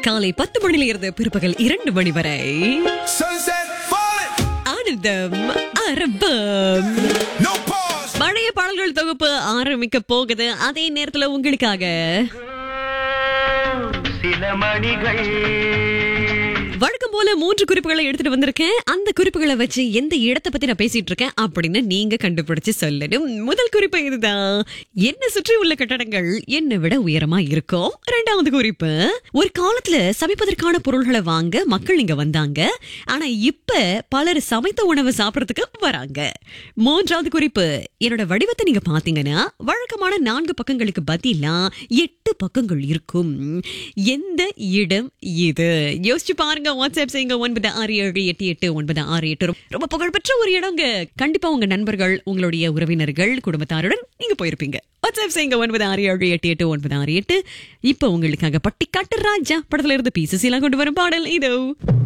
காலை பத்து மணியில இருந்து பிற்பகல் இரண்டு மணி வரை Sunset falling, ஆனந்தம் அரபம் no pause. பழைய பாடல்கள் தொகுப்பு ஆரம்பிக்க போகுது அதே நேரத்துல உங்களுக்காக சில மணிகள் வழக்கம் போல மூன்று குறிப்புகளை எடுத்துட்டு வந்திருக்கேன் அந்த குறிப்புகளை வச்சு எந்த இடத்தை பத்தி நான் பேசிட்டு இருக்கேன் அப்படின்னு நீங்க கண்டுபிடிச்சு சொல்லணும் முதல் குறிப்பு இதுதான் என்ன சுற்றி உள்ள கட்டடங்கள் என்னை விட உயரமா இருக்கும் இரண்டாவது குறிப்பு ஒரு காலத்துல சமைப்பதற்கான பொருள்களை வாங்க மக்கள் இங்க வந்தாங்க ஆனா இப்ப பலர் சமைத்த உணவு சாப்பிடறதுக்கு வராங்க மூன்றாவது குறிப்பு என்னோட வடிவத்தை நீங்க பாத்தீங்கன்னா வழக்கமான நான்கு பக்கங்களுக்கு பதிலா எட்டு பக்கங்கள் இருக்கும் எந்த இடம் இது யோசிச்சு பாருங்க வாட்ஸ்அப் செய்யுங்க ஒன்பது ஆறு ஏழு எட்டு எட்டு ஒன்பது ஆறு எட்டு ரொம்ப புகழ்பெற்ற ஒரு இடங்க கண்டிப்பா உங்க நண்பர்கள் உங்களுடைய உறவினர்கள் குடும்பத்தாருடன் நீங்க போயிருப்பீங்க வாட்ஸ்அப் செய்யுங்க ஒன்பது ஆறு ஏழு எட்டு எட்டு ஒன்பது ஆறு எட்டு இப்ப உங்களுக்காக பட்டிக்காட்டு ராஜா படத்துல இருந்து பீசஸ் எல்லாம் கொண்டு வரும் பாடல் இதோ